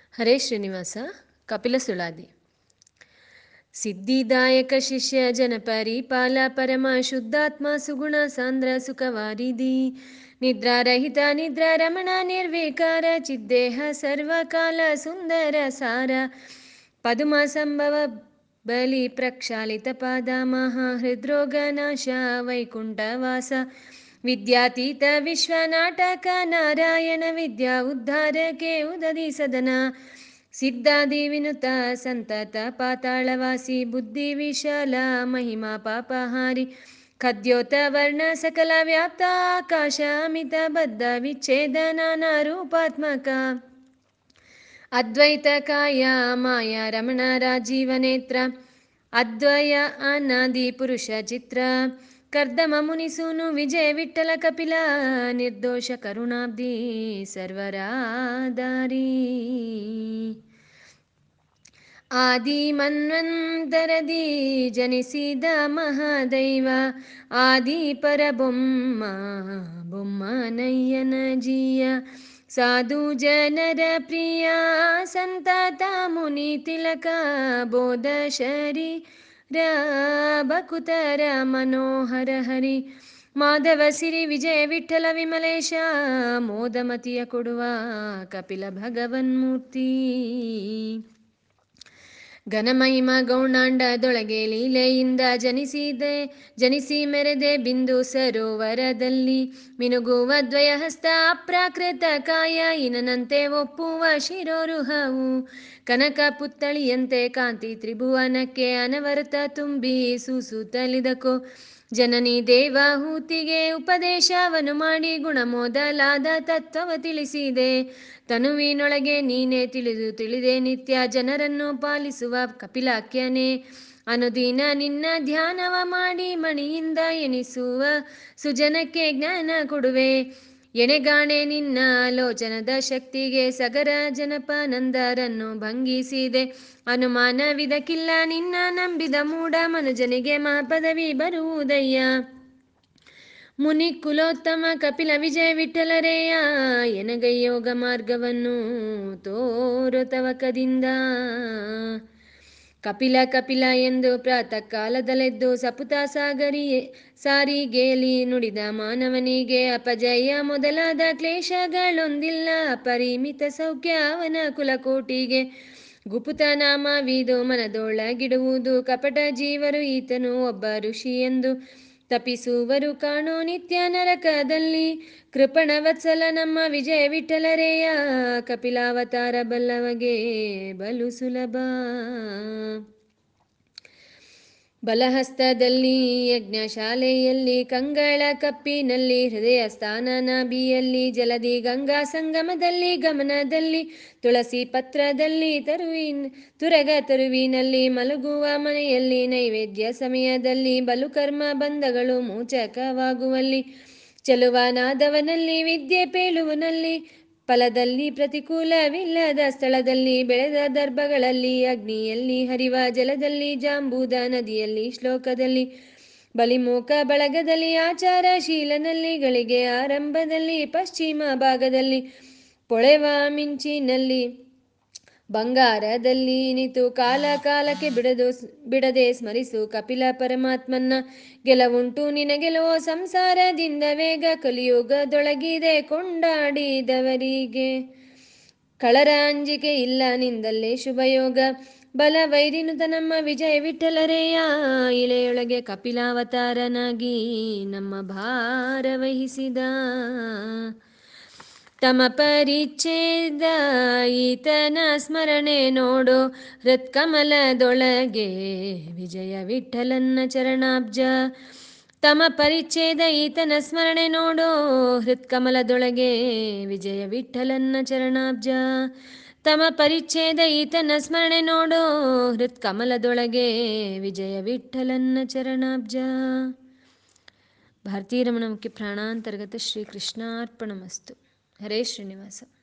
ಹರೇ ಶ್ರೀನಿವಾಸ ಕಪಿಲ ಸುಳಾದಿ ಸಿದ್ಧಿದಾಯಕ ಶಿಷ್ಯ ಜನ ಪರಿಪಾಲ ಪರಮ ಶುದ್ಧಾತ್ಮ ಸುಗುಣ ಸಾಂದ್ರ ಸುಖವಾರಿಧಿ ನಿದ್ರಾರಹಿತ ನಿದ್ರಾ ರಮಣ ನಿರ್ವಿಕಾರ ಚಿದ್ದೇಹ ಸರ್ವಕಾಲ ಸುಂದರ ಸಾರ ಪದುಮ ಸಂಭವ ಬಲಿ ಪ್ರಕ್ಷಾಳಿತ ಪಾದ ಮಹಾ ಹೃದ್ರೋಗ ನಾಶ ವೈಕುಂಠವಾಸ ವಿದ್ಯಾತೀತ ವಿಶ್ವ ನಾಟಕ ನಾರಾಯಣ ವಿದ್ಯಾ ಉದ್ಧಾರಕ್ಕೆ ಉದದಿ ಸದನ ಸಿದ್ಧಾದಿ ವಿನುತ ಸಂತತ ಪಾತಾಳವಾಸಿ ಬುದ್ಧಿ ವಿಶಾಲ ಮಹಿಮಾ ಪಾಪಹಾರಿ ಖದ್ಯೋತ ವರ್ಣ ಸಕಲ ವ್ಯಾಪ್ತ ಆಕಾಶ ಅಮಿತ ಬದ್ಧ ವಿಚ್ಛೇದ ನಾನಾ ರೂಪಾತ್ಮಕ ಅದ್ವೈತ ಕಾಯ ಮಾಯ ರಮಣ ರಾಜೀವ ನೇತ್ರ ಅದ್ವಯ ಅನಾದಿ ಪುರುಷ ಚಿತ್ರ ಕರ್ದಮ ಮುನಿಸೂನು ವಿಜಯ ವಿಠಲ ಕಪಿಲ ನಿರ್ದೋಷ ಕರುಣಾಬ್ಧಿ ಸರ್ವರಾದಾರಿ ಆದಿ ಮನ್ವಂತರದಿ ಜನಿಸಿದ ಮಹಾದೈವ ಆದಿ ಪರಬೊಮ್ಮ ಬೊಮ್ಮನಯ್ಯನ ಜಿಯ ಸಾಧು ಜನರ ಪ್ರಿಯ ಸಂತತ ಮುನಿ ತಿಲಕ ಬೋಧ ಶರೀರ ಬಕುತರ ಮನೋಹರ ಹರಿ ಮಾಧವ ಸಿರಿ ವಿಜಯ ವಿಠಲ ವಿಮಲೇಶ ಮೋದಮತಿಯ ಕೊಡುವ ಕಪಿಲ ಭಗವನ್ಮೂರ್ತಿ ಘನಮಹಿಮ ಗೌಣಾಂಡದೊಳಗೆ ಲೀಲೆಯಿಂದ ಜನಿಸಿದೆ ಜನಿಸಿ ಮೆರೆದೆ ಬಿಂದು ಸರೋವರದಲ್ಲಿ ಮಿನುಗುವ ದ್ವಯ ಹಸ್ತ ಅಪ್ರಾಕೃತ ಕಾಯ ಇನನಂತೆ ಒಪ್ಪುವ ಶಿರೋರುಹವು ಕನಕ ಪುತ್ತಳಿಯಂತೆ ಕಾಂತಿ ತ್ರಿಭುವನಕ್ಕೆ ಅನವರತ ತುಂಬಿ ಸೂಸುತ್ತಲಿದಕೋ ಜನನಿ ದೇವಾಹೂತಿಗೆ ಉಪದೇಶವನ್ನು ಮಾಡಿ ಗುಣ ಮೊದಲಾದ ತತ್ವವ ತಿಳಿಸಿದೆ ತನುವಿನೊಳಗೆ ನೀನೇ ತಿಳಿದು ತಿಳಿದೆ ನಿತ್ಯ ಜನರನ್ನು ಪಾಲಿಸುವ ಕಪಿಲಾಖ್ಯನೇ ಅನುದಿನ ನಿನ್ನ ಧ್ಯಾನವ ಮಾಡಿ ಮಣಿಯಿಂದ ಎನಿಸುವ ಸುಜನಕ್ಕೆ ಜ್ಞಾನ ಕೊಡುವೆ ಎಣೆಗಾಣೆ ನಿನ್ನ ಲೋಚನದ ಶಕ್ತಿಗೆ ಸಗರ ಜನಪನಂದರನ್ನು ಭಂಗಿಸಿದೆ ಅನುಮಾನವಿದಕ್ಕಿಲ್ಲ ನಿನ್ನ ನಂಬಿದ ಮೂಢ ಮನುಜನಿಗೆ ಮಹಾಪದವಿ ಬರುವುದಯ್ಯ ಮುನಿ ಕುಲೋತ್ತಮ ಕಪಿಲ ವಿಜಯ ವಿಠಲರೇಯ ಎನಗೈಯೋಗ ಮಾರ್ಗವನ್ನು ತೋರು ತವಕದಿಂದ ಕಪಿಲ ಕಪಿಲ ಎಂದು ಪ್ರಾತಃ ಕಾಲದಲ್ಲೆದ್ದು ಸಪುತ ಸಾಗರಿ ಸಾರಿಗೆಯಲ್ಲಿ ನುಡಿದ ಮಾನವನಿಗೆ ಅಪಜಯ ಮೊದಲಾದ ಕ್ಲೇಶಗಳೊಂದಿಲ್ಲ ಅಪರಿಮಿತ ಸೌಖ್ಯ ಅವನ ಕುಲಕೋಟಿಗೆ ಗುಪುತ ನಾಮವಿದು ಮನದೊಳಗಿಡುವುದು ಕಪಟ ಜೀವರು ಈತನು ಒಬ್ಬ ಋಷಿ ಎಂದು ತಪಿಸುವರು ಕಾಣೋ ನಿತ್ಯ ನರಕದಲ್ಲಿ ಕೃಪಣ ವತ್ಸಲ ನಮ್ಮ ವಿಜಯ ವಿಠಲರೇಯ ಕಪಿಲಾವತಾರ ಬಲ್ಲವಗೆ ಬಲು ಸುಲಭ ಬಲಹಸ್ತದಲ್ಲಿ ಯಜ್ಞಶಾಲೆಯಲ್ಲಿ ಕಂಗಳ ಕಪ್ಪಿನಲ್ಲಿ ಹೃದಯ ಸ್ಥಾನ ನಾಭಿಯಲ್ಲಿ ಜಲದಿ ಗಂಗಾ ಸಂಗಮದಲ್ಲಿ ಗಮನದಲ್ಲಿ ತುಳಸಿ ಪತ್ರದಲ್ಲಿ ತರುವಿನ ತುರಗ ತರುವಿನಲ್ಲಿ ಮಲಗುವ ಮನೆಯಲ್ಲಿ ನೈವೇದ್ಯ ಸಮಯದಲ್ಲಿ ಬಲು ಕರ್ಮ ಬಂಧಗಳು ಮೋಚಕವಾಗುವಲ್ಲಿ ಚಲುವನಾದವನಲ್ಲಿ ವಿದ್ಯೆ ಪೇಳುವನಲ್ಲಿ ಫಲದಲ್ಲಿ ಪ್ರತಿಕೂಲವಿಲ್ಲದ ಸ್ಥಳದಲ್ಲಿ ಬೆಳೆದ ದರ್ಭಗಳಲ್ಲಿ ಅಗ್ನಿಯಲ್ಲಿ ಹರಿವ ಜಲದಲ್ಲಿ ಜಾಂಬೂದ ನದಿಯಲ್ಲಿ ಶ್ಲೋಕದಲ್ಲಿ ಬಲಿಮೂಕ ಬಳಗದಲ್ಲಿ ಆಚಾರಶೀಲನಲ್ಲಿ ಗಳಿಗೆ ಆರಂಭದಲ್ಲಿ ಪಶ್ಚಿಮ ಭಾಗದಲ್ಲಿ ಪೊಳೆವ ಮಿಂಚಿನಲ್ಲಿ ಬಂಗಾರದಲ್ಲಿ ನಿತು ಕಾಲ ಕಾಲಕ್ಕೆ ಬಿಡದು ಬಿಡದೆ ಸ್ಮರಿಸು ಕಪಿಲ ಪರಮಾತ್ಮನ ಗೆಲವುಂಟು ನಿನಗೆಲುವ ಸಂಸಾರದಿಂದ ವೇಗ ಕಲಿಯುಗದೊಳಗಿದೆ ಕೊಂಡಾಡಿದವರಿಗೆ ಕಳರ ಅಂಜಿಕೆ ಇಲ್ಲ ನಿಂದಲ್ಲೇ ಶುಭಯೋಗ ಬಲ ವೈರಿನುತ ನಮ್ಮ ವಿಜಯ ವಿಠಲರೇಯ ಇಳೆಯೊಳಗೆ ಕಪಿಲಾವತಾರನಾಗಿ ನಮ್ಮ ಭಾರ ವಹಿಸಿದ ತಮ ಪರಿಚ್ಛೇದ ಈತನ ಸ್ಮರಣೆ ನೋಡೋ ಹೃತ್ಕಮಲದೊಳಗೆ ವಿಜಯ ವಿಠಲನ್ನ ಚರಣಾಬ್ಜ ತಮ ಪರಿಚ್ಛೇದ ಈತನ ಸ್ಮರಣೆ ನೋಡೋ ಹೃತ್ಕಮಲದೊಳಗೆ ವಿಜಯ ವಿಠಲನ್ನ ಚರಣಾಬ್ಜ ತಮ ಪರಿಚ್ಛೇದ ಈತನ ಸ್ಮರಣೆ ನೋಡೋ ಹೃತ್ಕಮಲದೊಳಗೆ ವಿಜಯ ವಿಠಲನ್ನ ಚರಣಾಬ್ಜ ಭಾರತೀಯ ರಮಣ ಮುಖ್ಯ ಪ್ರಾಣಾಂತರ್ಗತ ಶ್ರೀ ಕೃಷ್ಣಾರ್ಪಣಮಸ್ತು ಹರೇ ಶ್ರೀನಿವಾಸ